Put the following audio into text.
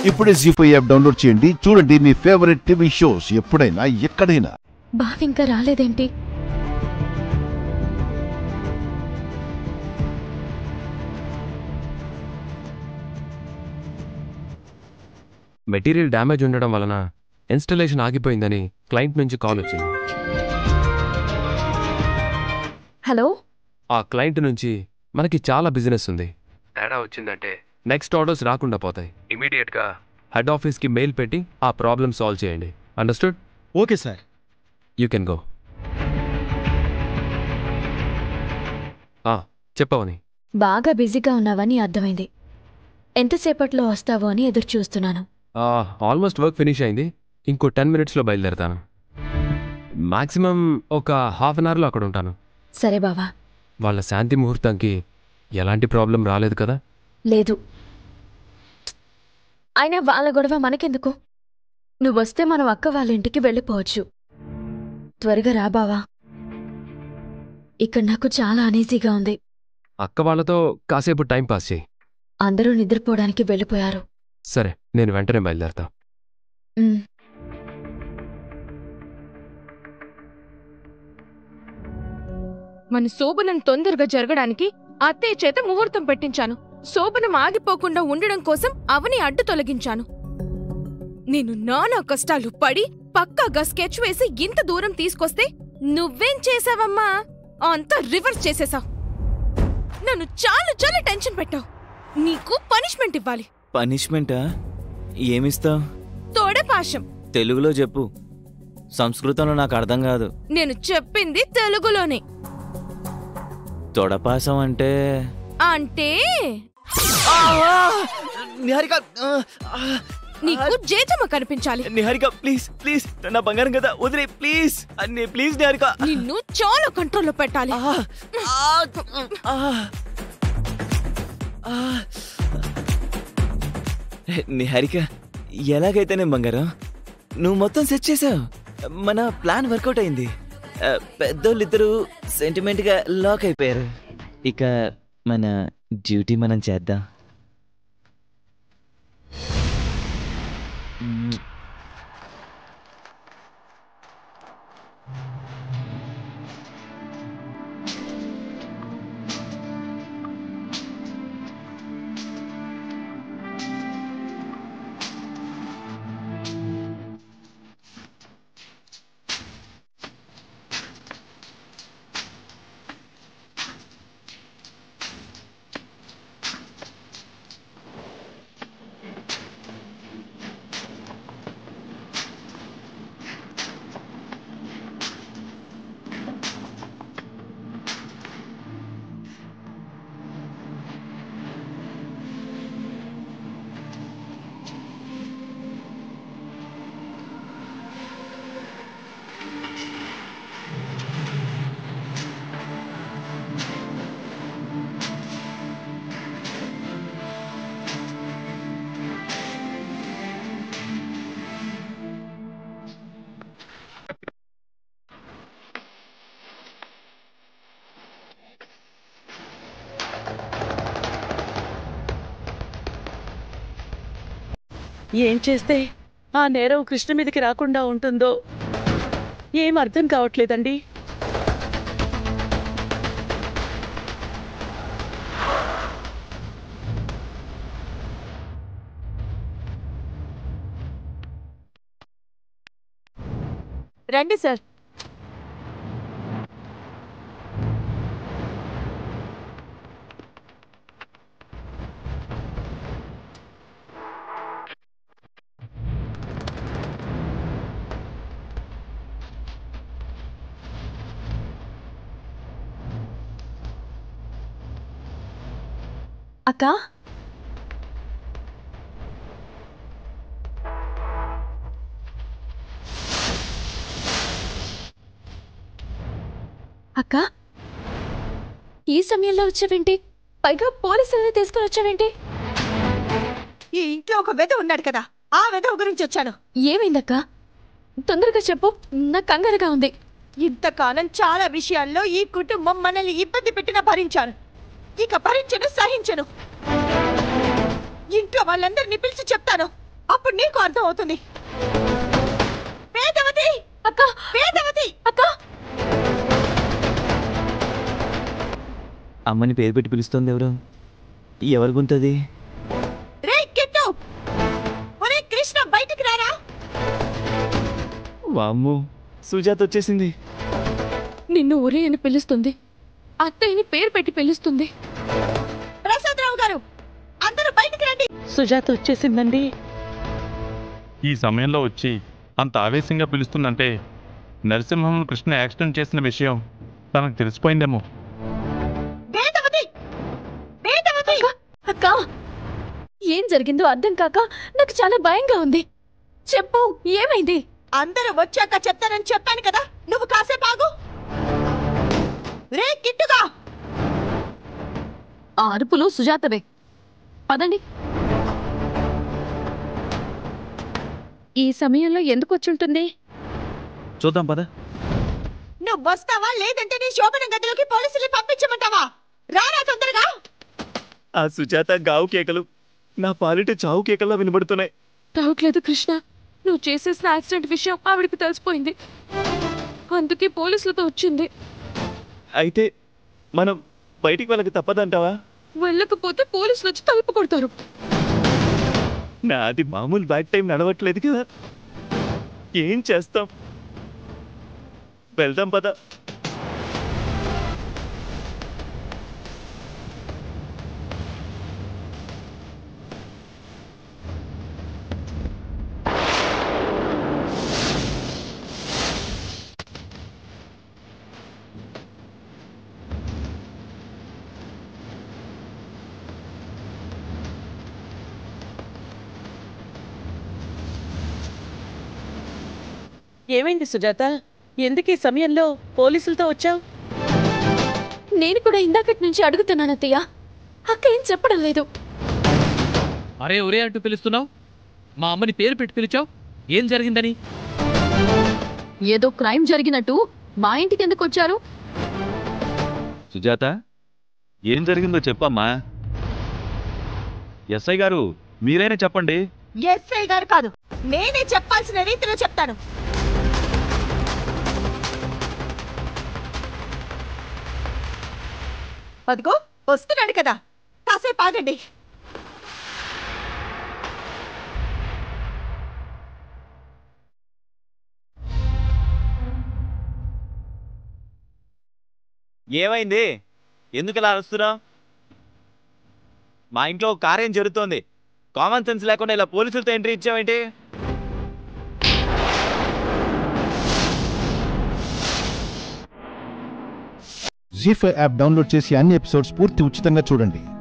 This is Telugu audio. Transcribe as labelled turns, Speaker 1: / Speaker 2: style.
Speaker 1: ఇప్పుడే జీ ఫైవ్ యాప్ డౌన్లోడ్ చేయండి చూడండి మీ ఫేవరెట్ టీవీ షోస్ ఎప్పుడైనా ఎక్కడైనా
Speaker 2: బావి ఇంకా రాలేదేంటి
Speaker 3: మెటీరియల్ డ్యామేజ్ ఉండడం వలన ఇన్స్టలేషన్ ఆగిపోయిందని క్లయింట్ నుంచి కాల్ వచ్చింది
Speaker 2: హలో
Speaker 3: ఆ క్లయింట్ నుంచి మనకి చాలా బిజినెస్ ఉంది తేడా వచ్చిందంటే నెక్స్ట్ ఆర్డర్స్ రాకుండా పోతాయి ఇమీడియట్గా హెడ్ ఆఫీస్కి మెయిల్ పెట్టి ఆ ప్రాబ్లమ్ సాల్వ్ చేయండి understood
Speaker 4: okay sir
Speaker 3: you can go చెప్పవని
Speaker 2: బాగా బిజీగా ఉన్నావని అర్థమైంది ఎంతసేపట్లో వస్తావో అని ఎదురు చూస్తున్నాను
Speaker 3: ఆల్మోస్ట్ వర్క్ ఫినిష్ అయింది ఇంకో టెన్ మినిట్స్లో బయలుదేరతాను మాక్సిమం ఒక హాఫ్ అన్ అవర్లో అక్కడ ఉంటాను
Speaker 2: సరే బావా
Speaker 3: వాళ్ళ శాంతి ముహూర్తంకి ఎలాంటి ప్రాబ్లం రాలేదు కదా
Speaker 2: లేదు అయినా వాళ్ళ గొడవ మనకెందుకు నువ్వు వస్తే మనం అక్క వాళ్ళ ఇంటికి వెళ్ళిపోవచ్చు త్వరగా రా బావా ఇక్కడ నాకు చాలా అనీజీగా ఉంది
Speaker 3: అక్క వాళ్ళతో కాసేపు టైం పాస్ చేయి
Speaker 2: అందరూ నిద్రపోవడానికి వెళ్ళిపోయారు
Speaker 3: సరే నేను వెంటనే బయలుదేరతా
Speaker 2: ఉమ్.
Speaker 5: మన శోభనం తొందరగా జరగడానికి అత్తయ్య చేత ముహూర్తం పెట్టించాను శోభనం ఆగిపోకుండా ఉండడం కోసం అవని అడ్డు తొలగించాను నేను నానా కష్టాలు పడి పక్కాగా స్కెచ్ వేసి ఇంత దూరం తీసుకొస్తే నువ్వేం చేసావమ్మా అంతా రివర్స్ చేసేసావు నన్ను చాలా చాలా టెన్షన్ పెట్టావు నీకు పనిష్మెంట్ ఇవ్వాలి
Speaker 6: పనిష్మెంటా ఏమిస్తావు
Speaker 5: తోడపాశం
Speaker 6: తెలుగులో చెప్పు సంస్కృతంలో నాకు అర్థం కాదు
Speaker 5: నేను చెప్పింది తెలుగులోనే
Speaker 6: తొడపాసం అంటే
Speaker 5: అంటే
Speaker 6: నిహారిక
Speaker 5: నీకు జేజమ్మ కనిపించాలి
Speaker 6: నిహారిక ప్లీజ్ ప్లీజ్ నా బంగారం కదా వదిలే ప్లీజ్ అన్ని ప్లీజ్ నిహారిక
Speaker 5: నిన్ను చాలా కంట్రోల్లో పెట్టాలి
Speaker 6: ఆ, ఆ, ఆ, ఆ. నిహారిక ఎలాగైతేనే బంగారం నువ్వు మొత్తం సెట్ చేసావు మన ప్లాన్ వర్కౌట్ అయింది ఆ, పెద్దోళ్ళిద్దరూ సెంటిమెంట్గా లాక్ అయిపోయారు ఇక మన డ్యూటీ మనం చేద్దాం మ్మ్.
Speaker 7: ఏం చేస్తే ఆ నేరం కృష్ణ మీదకి రాకుండా ఉంటుందో ఏం అర్థం కావట్లేదండి
Speaker 5: రండి సార్
Speaker 2: అక్క అక్క ఈ సమయంలో వచ్చావేంటి పైగా పోలీసులని తీసుకుని వచ్చావేంటి
Speaker 8: ఈ ఇంట్లో ఒక వెధ ఉన్నాడు కదా ఆ వెధవ గురించి వచ్చాను
Speaker 2: ఏమైందక్క తొందరగా చెప్పు నాకు కంగారుగా ఉంది
Speaker 8: ఇంతకాలం చాలా విషయాల్లో ఈ కుటుంబం మనల్ని ఇబ్బంది పెట్టినా భరించాను ఇక భరించను సహించను ఇంట్లో వాళ్ళందరినీ పిలిచి చెప్తాను అప్పుడు నీకు అర్థం అవుతుంది వేదవతి
Speaker 2: అక్క
Speaker 8: వేదవతి
Speaker 2: అక్క
Speaker 6: అమ్మని పేరు పెట్టి పిలుస్తోంది ఎవరు ఎవరి గుంతది
Speaker 8: రే కిట్టు ఒరే కృష్ణ బయటికి రారా
Speaker 6: వామ్ము సుజాత వచ్చేసింది
Speaker 5: నిన్ను ఒరే అని పిలుస్తుంది అత్తయ్యని పేరు పెట్టి పిలుస్తుంది
Speaker 8: ప్రసాదరావు గారు అందరూ బయటికి రండి
Speaker 7: సుజాత వచ్చేసిందండి
Speaker 4: ఈ సమయంలో వచ్చి అంత ఆవేశంగా పిలుస్తుందంటే నరసింహం కృష్ణ యాక్సిడెంట్ చేసిన విషయం తనకు తెలిసిపోయిందేమో
Speaker 8: వేదవతి వేదవతి
Speaker 2: అక్క ఏం జరిగిందో అర్థం కాక నాకు చాలా భయంగా ఉంది చెప్పు ఏమైంది
Speaker 8: అందరూ వచ్చాక చెప్తానని చెప్పాను కదా నువ్వు కాసేపు ఆగు రే కిట్టుగా
Speaker 2: ఆ అరుపులు సుజాతవే పదండి
Speaker 5: ఈ సమయంలో ఎందుకు వచ్చుంటుంది
Speaker 6: చూద్దాం పద
Speaker 8: నువ్వు వస్తావా లేదంటే నీ శోభన గదిలోకి పోలీసుల్ని పంపించమంటావా రారా తొందరగా
Speaker 6: ఆ సుజాత గావు కేకలు నా పాలిట చావు కేకల్లా వినబడుతున్నాయి
Speaker 5: డౌట్ లేదు కృష్ణ నువ్వు చేసేసిన యాక్సిడెంట్ విషయం ఆవిడకి తెలిసిపోయింది అందుకే పోలీసులతో వచ్చింది
Speaker 6: అయితే మనం బయటికి వెళ్ళక తప్పదంటావా
Speaker 5: వెళ్ళకపోతే పోలీసులు వచ్చి తలుపు కొడతారు
Speaker 6: నాది మామూలు బ్యాడ్ టైం నడవట్లేదు కదా ఏం చేస్తాం వెళ్దాం పద
Speaker 7: ఏమైంది సుజాత ఎందుకు ఈ సమయంలో పోలీసులతో వచ్చావు
Speaker 2: నేను కూడా ఇందాకటి నుంచి అడుగుతున్నాను అత్తయ్య అక్క ఏం చెప్పడం లేదు
Speaker 9: అరే ఒరే అంటూ పిలుస్తున్నావు మా అమ్మని పేరు పెట్టి పిలిచావు ఏం జరిగిందని
Speaker 2: ఏదో క్రైమ్ జరిగినట్టు మా ఇంటికి ఎందుకు వచ్చారు
Speaker 10: సుజాత ఏం జరిగిందో చెప్పమ్మా ఎస్ఐ గారు మీరైనా చెప్పండి
Speaker 8: ఎస్ఐ గారు కాదు నేనే చెప్పాల్సిన రీతిలో చెప్తాను అదిగో వస్తున్నాడు కదా కాసేపు ఆగండి
Speaker 6: ఏమైంది ఎందుకు ఇలా అరుస్తున్నావు మా ఇంట్లో ఒక కార్యం జరుగుతోంది కామన్ సెన్స్ లేకుండా ఇలా పోలీసులతో ఎంట్రీ ఇచ్చావేంటి
Speaker 1: జీ ఫైవ్ యాప్ డౌన్లోడ్ చేసి అన్ని ఎపిసోడ్స్ పూర్తి ఉచితంగా చూడండి